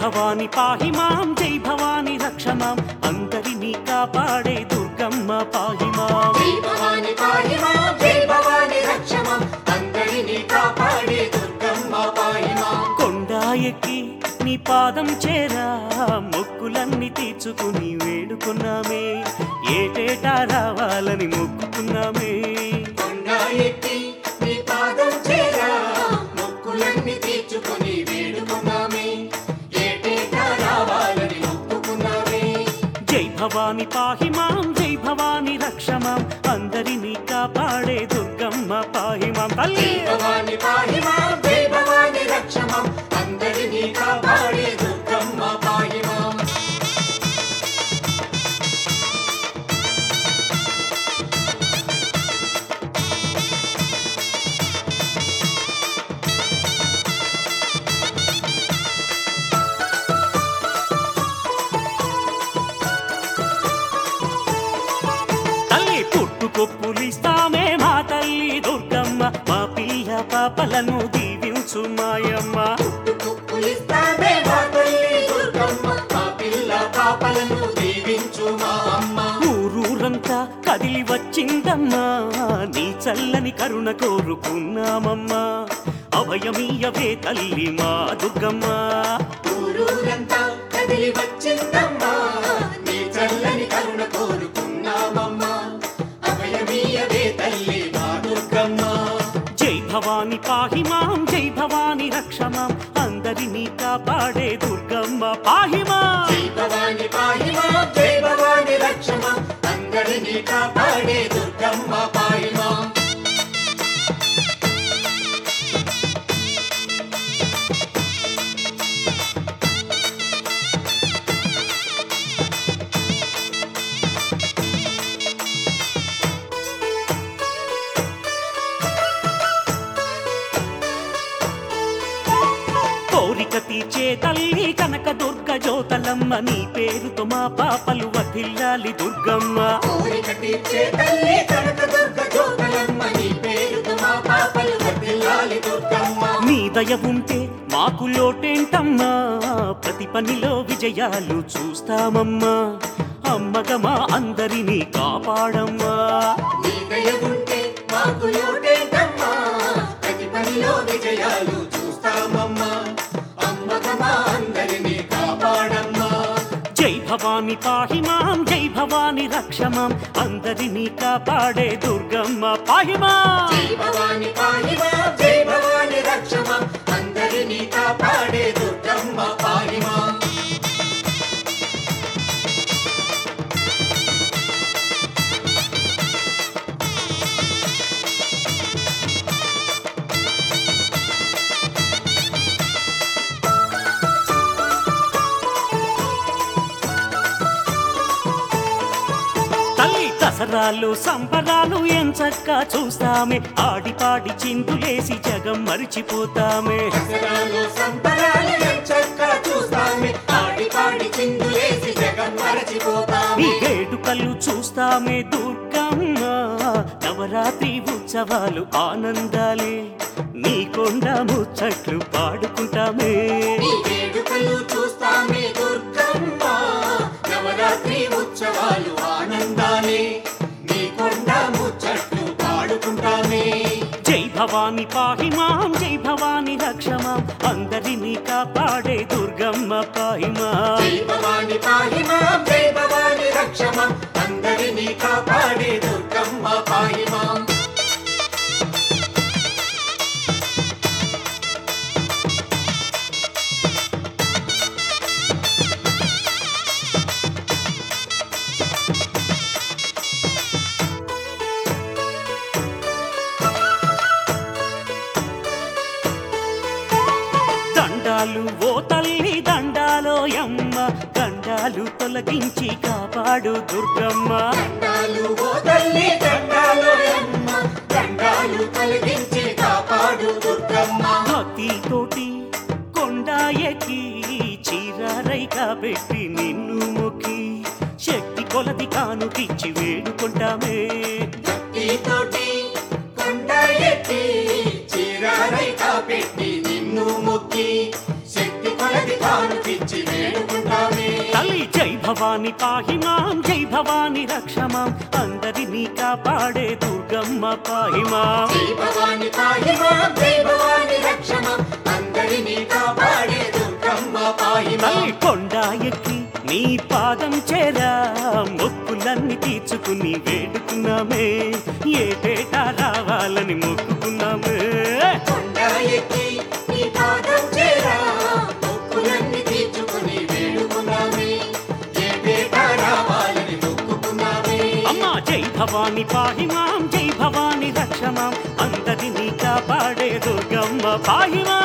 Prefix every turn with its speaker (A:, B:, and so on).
A: భవాని పాహి మాం జై భవాని రక్ష మాం అందరినీ కాపాడే దుర్గమ్మ పాహి మాం
B: జై భవాని పాహి మాం జై భవాని రక్ష మాం అందరినీ కాపాడే దుర్గమ్మ పాహి మాం
A: కొండా ఎక్కి నీ పాదం చేరా మొక్కులన్నీ తీర్చుకుని వేడుకున్నామే ఏటేటా రావాలని మొక్కుకున్నామే
B: కొండ ఎక్కి నీ పాదం చేరా మొక్కులన్నీ తీర్చుకొని వేడుకున్నామే ఏటేటా రావాలని మొక్కుకున్నామే
A: జై భవాని పాహి మాం జై భవాని రక్ష మాం అందరినీ కాపాడే దుర్గమ్మ పాహి మాం తల్లి
B: జై భవాని పాహి మాం జై భవాని రక్ష మాం అందరినీ కాపాడే దుర్గమ్మ పాహి మాం
A: తల్లి పుట్టుకొప్పులిస్తామే మా తల్లి దుర్గమ్మ మా పిల్ల పాపలను దీవించు మాయమ్మ
B: పులిస్తామే మా తల్లి దుర్గమ్మ మా పిల్ల పాపలను దీవించు మా అమ్మ
A: ఊరూరంతా కదిలి వచ్చిందమ్మా నీ చల్లని కరుణ కోరుకున్నామమ్మా అభయమీయవే తల్లి మా దుర్గమ్మ
B: ఊరూరంతా కదిలి వచ్చిందమ్మా నీ చల్లని కరుణ కోరుకున్నామమ్మా అభయమీయవే తల్లి మా దుర్గమ్మ
A: జై భవాని పాహి మాం జై భవాని రక్ష మాం అందరినీ కాపాడే దుర్గమ్మ పాహి మాం
B: జై భవాని పాహి మాం జై భవాని రక్ష మాం అందరినీ కాపాడే దుర్గమ్మ పాహి మాం
A: కోరిక తీర్చే తల్లి కనక దుర్గ జ్యోతలమ్మ నీ పేరుతో మా పాపలు వదిల్లాలి దుర్గమ్మ
B: కోరిక తీర్చే తల్లి కనక దుర్గ జ్యోతలమ్మ నీ పేరుతో మా పాపలు వర్ధిల్లాలి దుర్గమ్మ
A: నీ దయ ఉంటే మాకు లోటేంటమ్మా ప్రతి పనిలో విజయాలు చూస్తామమ్మా అమ్మగా మా అందరినీ కాపాడమ్మా
B: నీ దయ ఉంటే మాకు లోటేంటమ్మా ప్రతి పనిలో విజయాలు చూస్తామమ్మా అమ్మగా మా అందరినీ కాపాడమ్మా
A: జై భవాని పాహి మాం జై భవాని రక్ష మాం అందరినీ కాపాడే దుర్గమ్మ పాహి మాం
B: జై భవాని పాహి మా జై భవాని రక్ష మా అందరినీ కాపాడే దుర్గమ్మ పాహి మా
A: తల్లి దసరాలు సంబరాలు ఎంచక్కా చూస్తామే ఆడిపాడి చిందులేసి జగం మరిచిపోతామే
B: దసరాలు సంబరాలు ఎంచక్కా చూస్తామే ఆడి పాడి చిందులేసి జగం
A: నీ
B: మరచిపోతామే
A: వేడుకలు చూస్తామే దుర్గమ్మ నవరాత్రి ఉత్సవాలు ఆనందాలే నీ కొండ ముచ్చట్లు పాడుకుంటామే
B: నీ వేడుకలు చూస్తామే దుర్గమ్మ నవరాత్రి ఉత్సవాలు ఆనందాలే నీ కొండ ముచ్చట్లు పాడుకుంటామే
A: జై భవాని పాహి మాం జై భవాని రక్ష మాం అందరినీ కాపాడే దుర్గమ్మ పాహి మాం
B: జై భవాని పాహి మాం జై భవాని రక్ష మాం అందరినీ కాపాడే దుర్గమ్మ పాహి మాం
A: దండాలు ఓ తల్లి దండాలో యమ్మ దండాలు తొలగించి కాపాడు దుర్గమ్మ
B: దండాలు ఓ తల్లి దండాలు అమ్మ దండాలు కలిగించి కాపాడు దుర్గమ్మ
A: భక్తి తోటి కొండ ఎక్కి చీరారైగా పెట్టి నిన్ను మొక్కి శక్తి కొలది కానుకిచ్చి వేడుకుంటామే
B: భక్తితోటి కొండ ఎత్తి చీరారై కాపెట్టి నిన్ను మొక్కి శక్తి కొలది కానుకిచ్చి
A: భవాని పాహి మాం జై భవాని రక్షమాం అందరినీ కాపాడే దుర్గమ్మ పాహి మాం
B: జై భవాని పాహి మాం జై భవాని రక్షమాం అందరినీ కాపాడే దుర్గమ్మ పాహి మాం
A: తల్లి కొండ ఎక్కి నీ పాదం చేరా మొక్కులన్నీ తీర్చుకుని వేడుకున్నామే ఏటేటా రావాలని మొక్కుకున్నామే
B: కొండ ఎక్కి నీ పాదం చేరా మొక్కులన్నీ తీర్చుకుని వేడుకున్నామే ఏ పేట రావాలని మొక్కుకున్నామే
A: అమ్మా జై భవాని పాహి మాం జై భవాని రక్షమాం అందరినీ కాపాడే దుర్గమ్మ పాహి మాం